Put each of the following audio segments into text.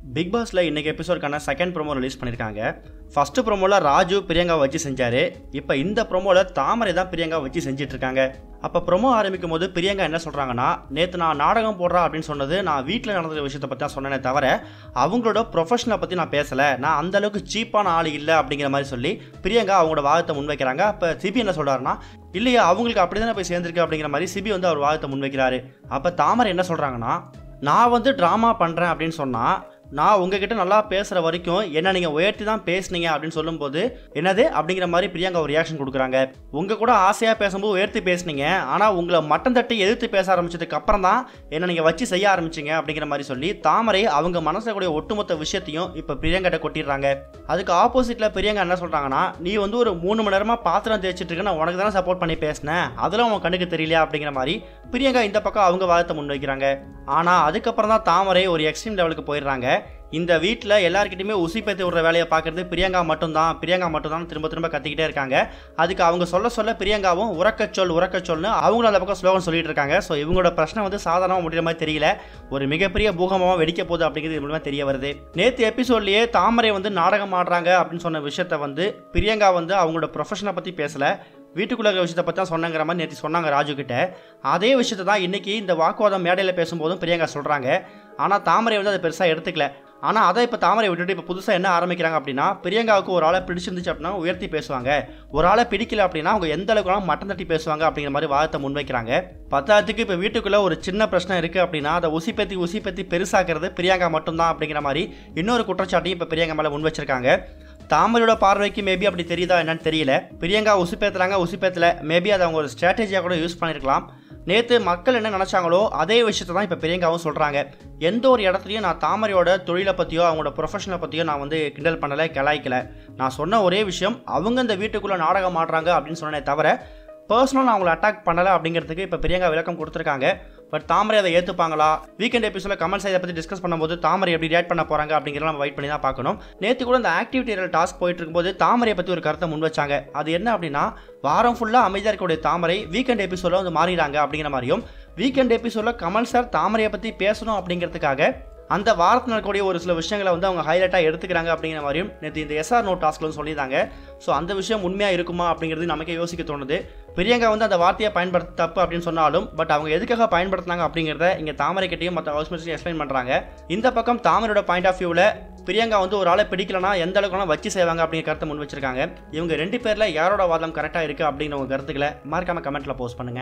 big பாஸ்ல இன்னைக்கு எபிசோடுக்கான செகண்ட் ப்ரோமோ ரிலீஸ் பண்ணியிருக்காங்க ஃபர்ஸ்ட் ப்ரோமோல ராஜு பிரியங்கா வச்சு செஞ்சாரு இப்போ இந்த ப்ரோமோல தாமரை தான் பிரியங்கா வச்சு செஞ்சுட்டு இருக்காங்க அப்போ ப்ரோமோ ஆரம்பிக்கும் போது பிரியங்கா என்ன சொல்றாங்கன்னா நேற்று நான் நாடகம் போடுறா அப்படின்னு சொன்னது நான் வீட்டில் நடந்த விஷயத்தை பற்றி தான் சொன்னேனே தவிர அவங்களோட ப்ரொஃபஷனை பற்றி நான் பேசலை நான் அந்த அளவுக்கு சீப்பான ஆள் இல்லை அப்படிங்கிற மாதிரி சொல்லி பிரியங்கா அவங்களோட வாதத்தை முன்வைக்கிறாங்க அப்போ சிபி என்ன சொல்றாருன்னா இல்லையா அவங்களுக்கு அப்படி தானே போய் சேர்ந்திருக்கு அப்படிங்கிற மாதிரி சிபி வந்து அவர் வாதத்தை முன்வைக்கிறாரு அப்போ தாமரை என்ன சொல்றாங்கன்னா நான் வந்து ட்ராமா பண்ணுறேன் அப்படின்னு சொன்னால் நான் உங்ககிட்ட நல்லா பேசுகிற வரைக்கும் என்ன நீங்கள் உயர்த்தி தான் பேசுனீங்க அப்படின்னு சொல்லும்போது என்னது அப்படிங்கிற மாதிரி பிரியங்கா ஒரு ரியாக்ஷன் கொடுக்குறாங்க உங்கள் கூட ஆசையாக பேசும்போது உயர்த்தி பேசுனீங்க ஆனால் உங்களை மட்டம் தட்டி எதிர்த்து பேச ஆரம்பிச்சதுக்கு அப்புறம் தான் என்ன நீங்கள் வச்சு செய்ய ஆரம்பிச்சிங்க அப்படிங்கிற மாதிரி சொல்லி தாமரை அவங்க மனசில் கூடிய ஒட்டுமொத்த விஷயத்தையும் இப்போ பிரியங்கிட்ட கொட்டிடுறாங்க அதுக்கு ஆப்போசிட்டில் பிரியங்கா என்ன சொல்கிறாங்கன்னா நீ வந்து ஒரு மூணு மணி நேரமாக பாத்திரம் தேய்ச்சிட்டு இருக்க நான் உனக்கு தானே சப்போர்ட் பண்ணி பேசினேன் அதெல்லாம் உன் கண்ணுக்கு தெரியலையா அப்படிங்கிற மாதிரி பிரியங்கா இந்த பக்கம் அவங்க வாதத்தை முன்வைக்கிறாங்க ஆனால் அதுக்கப்புறம் தான் தாமரை ஒரு எக்ஸ்ட்ரீம் லெவலுக்கு போயிடுறாங்க இந்த வீட்டில் எல்லாருக்கிட்டையுமே உசி பேத்து விடுற வேலையை பார்க்குறது பிரியங்கா மட்டும்தான் பிரியங்கா மட்டும்தான் திரும்ப திரும்ப கத்திக்கிட்டே இருக்காங்க அதுக்கு அவங்க சொல்ல சொல்ல பிரியங்காவும் உறக்கச்சொல் உறக்கச்சொல்னு அவங்களும் அந்த பக்கம் ஸ்லோகன் சொல்லிட்டு இருக்காங்க ஸோ இவங்களோட பிரச்சனை வந்து சாதாரணமாக முடிகிற மாதிரி தெரியல ஒரு மிகப்பெரிய பூகமாக வெடிக்க போகுது அப்படிங்கிறது இது மூலமாக தெரிய வருது நேற்று எபிசோட்லேயே தாமரை வந்து நாடகம் ஆடுறாங்க அப்படின்னு சொன்ன விஷயத்த வந்து பிரியங்கா வந்து அவங்களோட ப்ரொஃபஷனை பற்றி பேசலை வீட்டுக்குள்ள இருக்கிற விஷயத்தை பற்றி தான் சொன்னங்கிற மாதிரி நேற்று சொன்னாங்க ராஜு கிட்ட அதே விஷயத்தை தான் இன்னைக்கு இந்த வாக்குவாதம் மேடையில் பேசும்போதும் பிரியங்கா சொல்கிறாங்க ஆனால் தாமரை வந்து அதை பெருசாக எடுத்துக்கல ஆனால் அதை இப்போ தாமரை விட்டுட்டு இப்போ புதுசாக என்ன ஆரம்பிக்கிறாங்க அப்படின்னா பிரியங்காவுக்கு ஒரு ஆளை பிடிச்சிருந்துச்சு அப்படின்னா உயர்த்தி பேசுவாங்க ஒரு ஆளை பிடிக்கல அப்படின்னா அவங்க எந்த அளவுக்கு வேணாலும் மட்டம் தட்டி பேசுவாங்க அப்படிங்கிற மாதிரி வாதத்தை முன்வைக்கிறாங்க பத்தாயிரத்துக்கு இப்போ வீட்டுக்குள்ளே ஒரு சின்ன பிரச்சனை இருக்குது அப்படின்னா அதை உசி பற்றி உசி பற்றி பெருசாக்குறது பிரியங்கா மட்டும்தான் அப்படிங்கிற மாதிரி இன்னொரு குற்றச்சாட்டையும் இப்போ பிரியங்கா மேலே முன் வச்சிருக்காங்க தாமரையோட பார்வைக்கு மேபி அப்படி தெரியுதா என்னன்னு தெரியல பிரியங்கா உசுப்பேத்துறாங்க உசுப்பேத்தல மேபி அதை அவங்க ஒரு ஸ்ட்ராட்டஜியாக கூட யூஸ் பண்ணியிருக்கலாம் நேற்று மக்கள் என்ன நினச்சாங்களோ அதே விஷயத்தை தான் இப்போ பிரியங்காவும் சொல்கிறாங்க எந்த ஒரு இடத்துலையும் நான் தாமரையோட தொழிலை பற்றியோ அவங்களோட ப்ரொஃபஷனை பற்றியோ நான் வந்து கிண்டல் பண்ணலை கிளாய்க்கல நான் சொன்ன ஒரே விஷயம் அவங்க இந்த வீட்டுக்குள்ளே நாடகம் ஆடுறாங்க அப்படின்னு சொன்னனே தவிர பர்சனல் நான் அவங்களை அட்டாக் பண்ணலை அப்படிங்கிறதுக்கு இப்போ பிரியங்கா விளக்கம் கொடுத்துருக்காங்க பட் தாமரை அதை ஏற்றுப்பாங்களா வீக்கெண்ட் எபிசோடில் கமெண்ட்ஸ் இதை பற்றி டிஸ்கஸ் பண்ணும்போது தாமரை எப்படி ரியாக்ட் பண்ண போகிறாங்க அப்படிங்கிறத நம்ம வெயிட் பண்ணி தான் பார்க்கணும் நேற்று கூட இந்த ஆக்டிவிட்டி டாஸ்க் போயிட்டு இருக்கும்போது தாமரையை பற்றி ஒரு கருத்தை முன் வச்சாங்க அது என்ன அப்படின்னா வாரம் ஃபுல்லாக அமைதியாக இருக்கக்கூடிய தாமரை வீக்கெண்ட் எபிசோடில் வந்து மாறிடுறாங்க அப்படிங்கிற மாதிரியும் வீக்கெண்ட் எபிசோடில் கமல் சார் தாமரையை பற்றி பேசணும் அப்படிங்கிறதுக்காக அந்த வாரத்தில் இருக்கக்கூடிய ஒரு சில விஷயங்களை வந்து அவங்க ஹைலைட்டாக எடுத்துக்கிறாங்க அப்படிங்கிற மாதிரியும் நேற்று இந்த எஸ்ஆர் நோட் டாஸ்க்லும் சொல்லியிருந்தாங்க ஸோ அந்த விஷயம் உண்மையாக இருக்குமா அப்படிங்கிறது நமக்கே யோசிக்க தோணுது பிரியங்கா வந்து அந்த வார்த்தையை பயன்படுத்த தப்பு அப்படின்னு சொன்னாலும் பட் அவங்க எதுக்காக பயன்படுத்தினாங்க அப்படிங்கிறத இங்கே தாமரைக்கிட்டையும் மற்ற ஹவுஸ்மேட்ஸையும் எக்ஸ்பிளைன் பண்ணுறாங்க இந்த பக்கம் தாமரையோட பாயிண்ட் ஆஃப் வியூவில் பிரியங்கா வந்து ஒரு ஆளை பிடிக்கலனா எந்த அளவுக்கு வேணா வச்சு செய்வாங்க அப்படிங்கிற கருத்தை முன் வச்சிருக்காங்க இவங்க ரெண்டு பேரில் யாரோட வாதம் கரெக்டாக இருக்குது அப்படிங்கிற உங்க கருத்துக்களை மறக்காம கமெண்ட்டில் போஸ்ட் பண்ணுங்க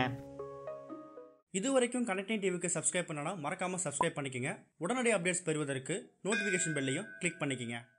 இது வரைக்கும் கனெக்டிங் டிவிக்கு சப்ஸ்கிரைப் பண்ணனா மறக்காம சப்ஸ்கிரைப் பண்ணிக்கங்க உடனடி அப்டேட்ஸ் பெறுவதற்கு நோட்டிஃபிகேஷன் பெல்லையும் கிளிக் பண்ணிக்கங்க